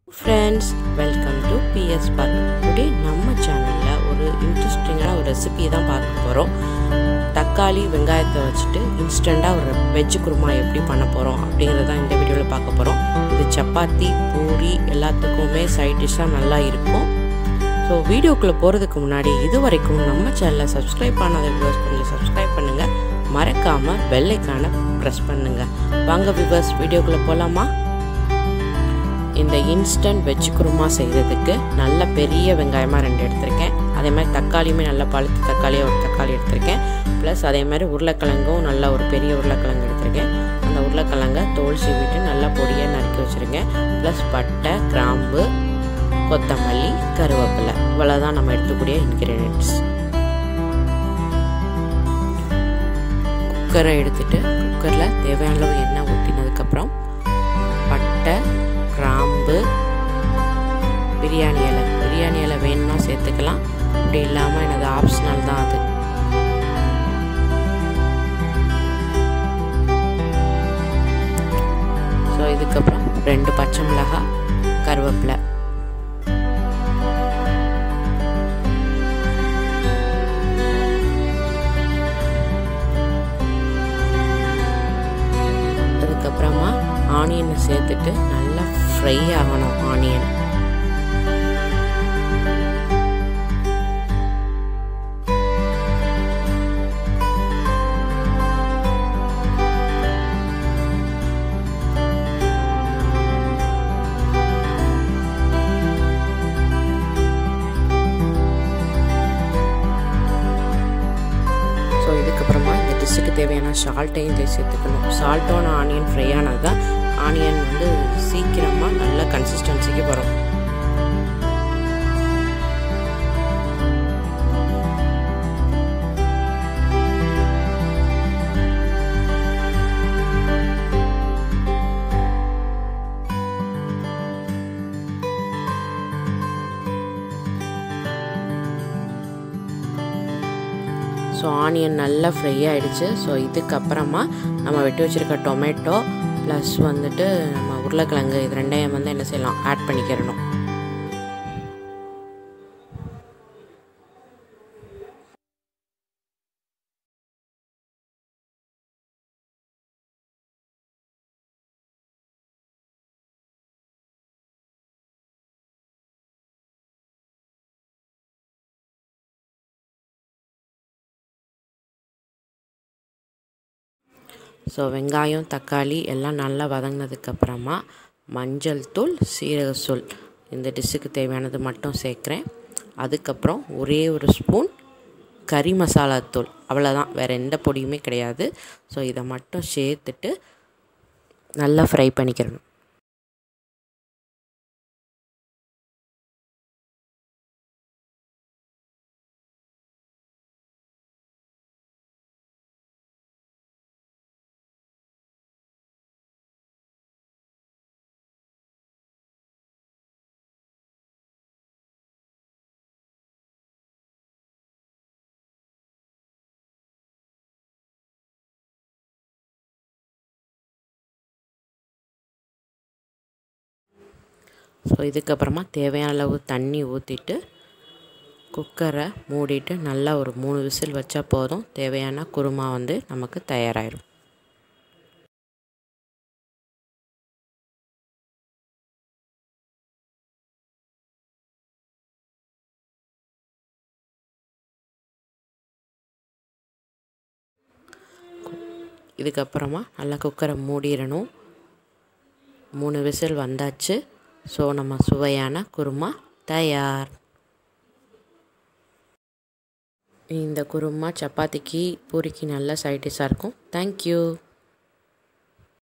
friends welcome to PS park today நம்ம சேனலில் ஒரு இன்ட்ரெஸ்டிங்கான ஒரு ரெசிபி தான் பார்க்க போகிறோம் தக்காளி வெங்காயத்தை வச்சுட்டு இன்ஸ்டண்ட்டாக ஒரு வெஜ் குருமா எப்படி பண்ண போகிறோம் அப்படிங்கிறத இந்த வீடியோவில் பார்க்க போகிறோம் இது சப்பாத்தி பூரி எல்லாத்துக்குமே சைட் டிஷ்ஷாக நல்லா இருக்கும் ஸோ வீடியோக்குள்ளே போகிறதுக்கு முன்னாடி இது வரைக்கும் நம்ம சேனலை சப்ஸ்கிரைப் பண்ணாத வியூவர்ஸ் கொஞ்சம் சப்ஸ்கிரைப் பண்ணுங்கள் மறக்காமல் பெல்லைக்கான ப்ரெஸ் பண்ணுங்கள் வாங்க வியூவர்ஸ் வீடியோக்குள்ளே போகலாமா இந்த இன்ஸ்டன்ட் வெஜ் குருமா செய்கிறதுக்கு நல்ல பெரிய வெங்காயமாக ரெண்டு எடுத்திருக்கேன் அதே மாதிரி தக்காளியுமே நல்ல பழுத்து தக்காளியாக ஒரு தக்காளி எடுத்திருக்கேன் ப்ளஸ் அதே மாதிரி உருளைக்கிழங்கும் நல்ல ஒரு பெரிய உருளைக்கிழங்கு எடுத்திருக்கேன் அந்த உருளைக்கிழங்கை தோல் சீவிட்டு நல்லா பொடியாக நறுக்கி வச்சுருக்கேன் ப்ளஸ் பட்டை கிராம்பு கொத்தமல்லி கருவேப்பிலை இவ்வளோதான் நம்ம எடுத்துக்கூடிய இன்க்ரீடியன்ட்ஸ் குக்கரை எடுத்துட்டு குக்கரில் தேவையான அளவு எண்ணெய் ஊற்றினதுக்கப்புறம் பட்டை கிராம்பு பிரியாணி இலை பிரியாணி இலை வேணும்னா சேர்த்துக்கலாம் அப்படி இல்லாமல் எனது ஆப்ஷனல் தான் அது ஸோ இதுக்கப்புறம் ரெண்டு பச்சை மிளகாய் கருவேப்பிலை அதுக்கப்புறமா ஆனியனை சேர்த்துட்டு நல்லா ஃப்ரை ஆகணும் ஆனியன் ஸோ இதுக்கப்புறமா இந்த டிஷ்ஷுக்கு தேவையான சால்ட்டையும் இதில் சேர்த்துக்கணும் சால்ட்டோன ஆனியன் ஃப்ரை ஆனது தான் ஆனியன் வந்து சீக்கிரமாக நல்ல கன்சிஸ்டன்சிக்கு வரும் ஸோ ஆனியன் நல்லா ஃப்ரை ஆகிடுச்சு ஸோ இதுக்கப்புறமா நம்ம வெட்டி வச்சுருக்க டொமேட்டோ ப்ளஸ் வந்துட்டு நம்ம உருளைக்கிழங்கு இது ரெண்டையும் வந்து என்ன செய்யலாம் ஆட் பண்ணிக்கிறணும் ஸோ வெங்காயம் தக்காளி எல்லாம் நல்லா வதங்கினதுக்கப்புறமா மஞ்சள் தூள் சீரகத்தூள் இந்த டிஷ்ஷுக்கு தேவையானது மட்டும் சேர்க்குறேன் அதுக்கப்புறம் ஒரே ஒரு ஸ்பூன் கறி மசாலா தூள் அவ்வளோதான் வேறு எந்த பொடியுமே கிடையாது ஸோ இதை மட்டும் சேர்த்துட்டு நல்லா ஃப்ரை பண்ணிக்கிறணும் ஸோ இதுக்கப்புறமா தேவையான அளவு தண்ணி ஊற்றிட்டு குக்கரை மூடிட்டு நல்லா ஒரு மூணு விசில் வச்சா போதும் தேவையான குருமா வந்து நமக்கு தயாராகிடும் இதுக்கப்புறமா நல்லா குக்கரை மூடிடணும் மூணு விசில் வந்தாச்சு ஸோ நம்ம சுவையான குருமா தயார் இந்த குருமா சப்பாத்திக்கு பூரிக்கு நல்ல சைட் டிஷ்ஷாக இருக்கும் தேங்க்யூ